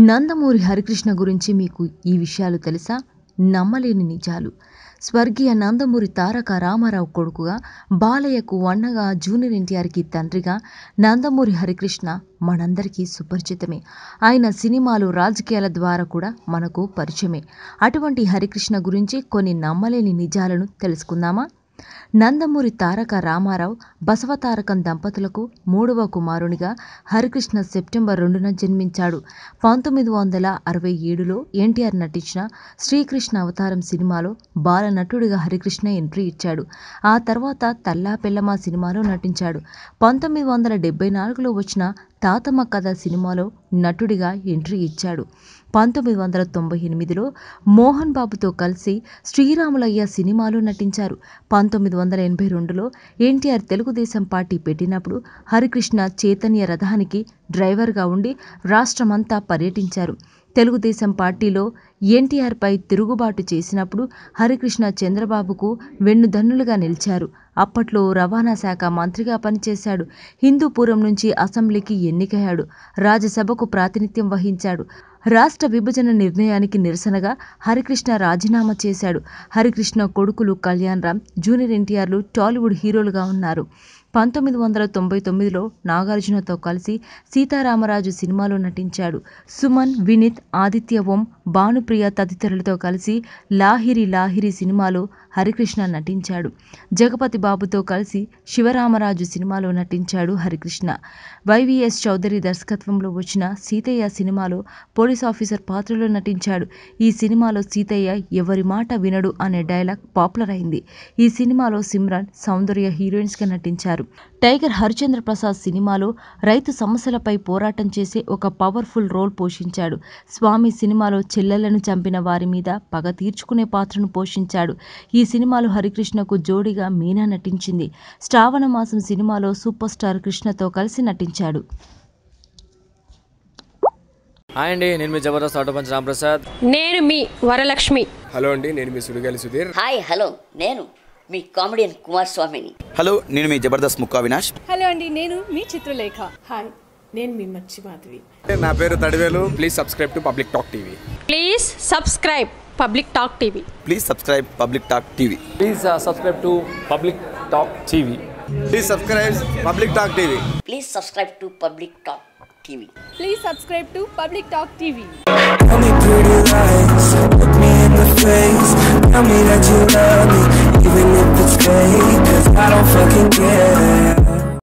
నందమూరి హరికృష్ణ గురించి మీకు ఈ విషయాలు తెలుసా నమ్మలేని నిజాలు స్వర్గీయ నందమూరి తారక రామారావు కొడుకుగా బాలయ్యకు అన్నగా జూనియర్ ఎన్టీఆర్కి తండ్రిగా నందమూరి హరికృష్ణ మనందరికీ సుపరిచితమే ఆయన సినిమాలు రాజకీయాల ద్వారా కూడా మనకు పరిచయమే అటువంటి హరికృష్ణ గురించి కొన్ని నమ్మలేని నిజాలను తెలుసుకుందామా నందమూరి తారక రామారావు బసవతారకం దంపతులకు మూడవ కుమారునిగా హరికృష్ణ సెప్టెంబర్ రెండున జన్మించాడు పంతొమ్మిది వందల అరవై ఏడులో ఎన్టీఆర్ నటించిన శ్రీకృష్ణ అవతారం సినిమాలో బాల నటుడిగా హరికృష్ణ ఎంట్రీ ఇచ్చాడు ఆ తర్వాత తల్లా పెల్లమ్మ సినిమాలో నటించాడు పంతొమ్మిది వందల డెబ్బై నాలుగులో వచ్చిన తాతమ్మ కథ సినిమాలో నటుడిగా ఎంట్రీ ఇచ్చాడు పంతొమ్మిది వందల తొంభై ఎనిమిదిలో మోహన్ బాబుతో కలిసి శ్రీరాములయ్య సినిమాలో నటించారు పంతొమ్మిది వందల ఎనభై రెండులో ఎన్టీఆర్ తెలుగుదేశం పార్టీ పెట్టినప్పుడు హరికృష్ణ చైతన్య రథానికి డ్రైవర్గా ఉండి రాష్ట్రమంతా పర్యటించారు తెలుగుదేశం పార్టీలో ఎన్టీఆర్పై తిరుగుబాటు చేసినప్పుడు హరికృష్ణ చంద్రబాబుకు వెన్నుదన్నులుగా నిలిచారు అప్పట్లో రవాణా శాఖ మంత్రిగా పనిచేశాడు హిందూపురం నుంచి అసెంబ్లీకి ఎన్నికయ్యాడు రాజ్యసభకు ప్రాతినిధ్యం వహించాడు రాష్ట్ర విభజన నిర్ణయానికి నిరసనగా హరికృష్ణ రాజీనామా చేశాడు హరికృష్ణ కొడుకులు కళ్యాణ్ రామ్ జూనియర్ ఎన్టీఆర్లు టాలీవుడ్ హీరోలుగా ఉన్నారు పంతొమ్మిది వందల తొంభై తొమ్మిదిలో నాగార్జునతో కలిసి సీతారామరాజు సినిమాలో నటించాడు సుమన్ వినీత్ ఆదిత్య ఓం భానుప్రియ తదితరులతో కలిసి లాహిరి లాహిరి సినిమాలో హరికృష్ణ నటించాడు జగపతి బాబుతో కలిసి శివరామరాజు సినిమాలో నటించాడు హరికృష్ణ వైవిఎస్ చౌదరి దర్శకత్వంలో వచ్చిన సీతయ్య సినిమాలో పోలీస్ ఆఫీసర్ పాత్రలో నటించాడు ఈ సినిమాలో సీతయ్య ఎవరి మాట వినడు అనే డైలాగ్ పాపులర్ అయింది ఈ సినిమాలో సిమ్రాన్ సౌందర్య హీరోయిన్స్గా నటించారు టైగర్ హరిచంద్ర ప్రసాద్ సినిమాలో రైతు సమస్యలపై పోరాటం చేసే ఒక పవర్ఫుల్ రోల్ పోషించాడు స్వామి సినిమాలో చెల్లెలను చంపిన వారి మీద పగ తీర్చుకునే పాత్రను పోషించాడు ఈ సినిమాలో హరికృష్ణకు జోడిగా మీనా నటించింది శ్రావణ మాసం సినిమాలో సూపర్ స్టార్ కృష్ణతో కలిసి నటించాడు హాయ్ అండి నేను మీ జబర్దస్త్ ఆటో పంచ్ రాంప్రసాద్ నేను మీ వరలక్ష్మి హలో అండి నేను మీ సుడిగాలి సుధీర్ హాయ్ హలో నేను మీ కామెడియన్ కుమార్ స్వామిని హలో నేను మీ జబర్దస్త్ ముక్కా వినాష్ హలో అండి నేను మీ చిత్రలేఖ హాయ్ నేను మీ మచ్చి మాధవి నా పేరు Thadivelu please subscribe to public talk TV please subscribe public talk TV please subscribe public talk TV please subscribe to public talk TV please subscribe public talk TV please subscribe to public talk TV please subscribe to public talk TV Tell me pretty lies, look me in the face Tell me that you love me, even if it's fake Cause I don't fucking care